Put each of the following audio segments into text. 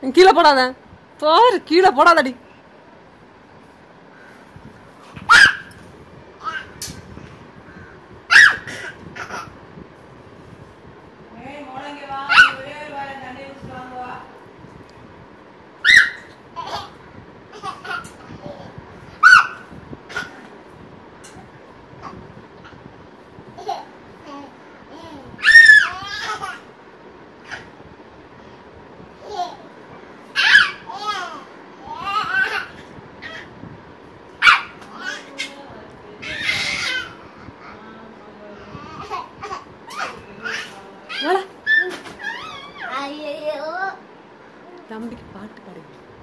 கீழே போடாத பாரு கீழே போடாதடி ஏய் முழங்கி வா ஒரே ஒரு வாழை தண்ணி ஊற்றிட்டு வாங்க வா வாடா. ஐயோ தம்பிக்கு பாட்டு பாடு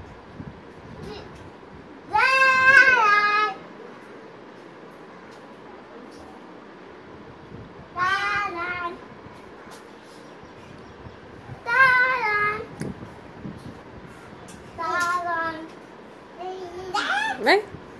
வை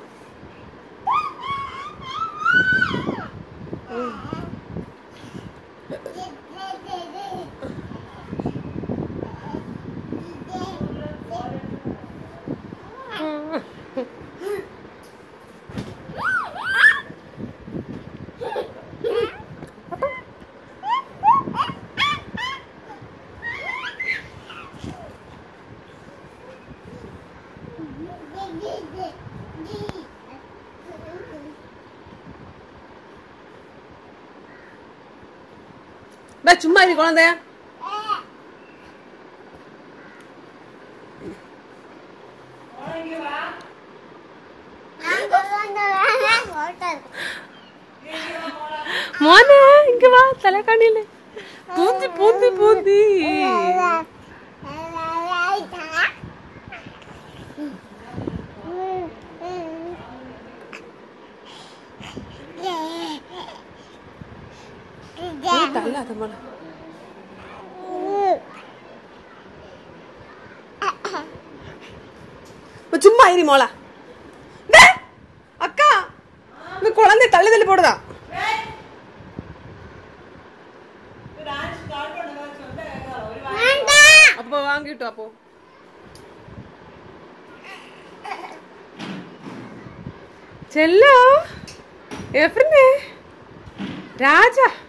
வே சும்மா இரு குழந்தைய முழங்கி வா மோனே இங்க வா தலைக்காணியில பூந்தி பூந்தி பூந்தி ஏய், தள்ளாத மோன சும்மா இரு மோளா டே, அக்கா இந்த குழந்தை தள்ளி தள்ளி போடுதா டான்ஸ் ஸ்டார்ட் பண்ணுங்க சொந்த ஒரு வாழை அப்போ வாங்கிட்டு அப்போ செல்லம் எப்படி ராஜா